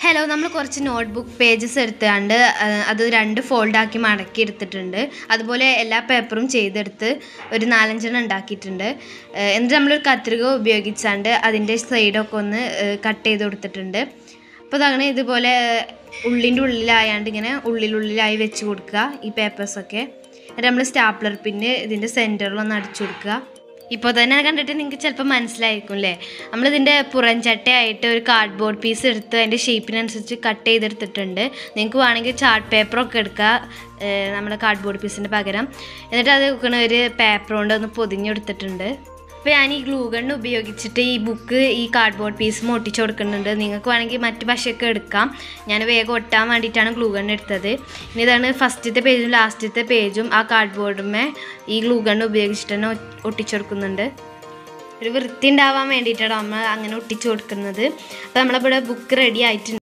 hello നമ്മൾ കുറച്ച് notebook pages എടുത്തുകൊണ്ട് ആ, അത് രണ്ട് ഫോൾഡാക്കി മടക്കി എടുത്തിട്ടുണ്ട് അതുപോലെ എല്ലാ പേപ്പറും ചെയ്തെടുത്ത് ഒരു നാലഞ്ചെണ്ണം ഉണ്ടാക്കിയിട്ടുണ്ട് ആ, എന്നിട്ട് നമ്മളൊരു കത്രിക ഉപയോഗിച്ചാണ്ട് അതിൻ്റെ സൈഡൊക്കെ ഒന്ന് കട്ട് ചെയ്ത് കൊടുത്തിട്ടുണ്ട് അപ്പോൾ അതങ്ങനെ ഇതുപോലെ ഉള്ളിൻ്റെ ഉള്ളിലായാണ്ട് ഇങ്ങനെ ഉള്ളിലുള്ളിലായി വെച്ച് കൊടുക്കുക ഈ പേപ്പേഴ്സൊക്കെ എന്നിട്ട് നമ്മൾ സ്റ്റാപ്ലർ പിന്ന് ഇതിൻ്റെ സെൻറ്ററിലൊന്ന് അടിച്ചു കൊടുക്കുക ഇപ്പോൾ തന്നെ കണ്ടിട്ട് നിങ്ങൾക്ക് ചിലപ്പോൾ മനസ്സിലായിരിക്കും അല്ലേ നമ്മളിതിൻ്റെ പുറംചട്ടയായിട്ട് ഒരു കാർഡ്ബോർഡ് പീസ് എടുത്ത് അതിൻ്റെ ഷേപ്പിനനുസരിച്ച് കട്ട് ചെയ്തെടുത്തിട്ടുണ്ട് നിങ്ങൾക്ക് വേണമെങ്കിൽ ചാർട്ട് പേപ്പറൊക്കെ എടുക്കുക ഏഹ് നമ്മുടെ കാർഡ്ബോർഡ് പീസിൻ്റെ പകരം എന്നിട്ട് അത് വെക്കണ ഒരു പേപ്പർ കൊണ്ട് ഒന്ന് പൊതിഞ്ഞെടുത്തിട്ടുണ്ട് അപ്പോൾ ഞാൻ ഈ ഗ്ലൂ ഗണ്ണ് ഉപയോഗിച്ചിട്ട് ഈ ബുക്ക് ഈ കാർഡ്ബോർഡ് പീസ് ഒട്ടിച്ച് കൊടുക്കുന്നുണ്ട് നിങ്ങൾക്ക് വേണമെങ്കിൽ മറ്റ് പശയൊക്കെ എടുക്കാം ഞാൻ വേഗം ഒട്ടാൻ വേണ്ടിയിട്ടാണ് ഗ്ലൂ ഗണ്ണ് എടുത്തത് ഇനി ഇതാണ് ഫസ്റ്റത്തെ പേജും ലാസ്റ്റത്തെ പേജും ആ കാർഡ്ബോർഡുമേ ഈ ഗ്ലൂ ഗണ്ണ് ഉപയോഗിച്ചിട്ട് തന്നെ ഒ- ഒട്ടിച്ച് കൊടുക്കുന്നുണ്ട് ഒരു വൃത്തി ഉണ്ടാവാൻ വേണ്ടിയിട്ടാണ് നമ്മൾ അങ്ങനെ ഒട്ടിച്ച് കൊടുക്കുന്നത് അപ്പോൾ നമ്മളിവിടെ ബുക്ക് റെഡി ആയിട്ടുണ്ട്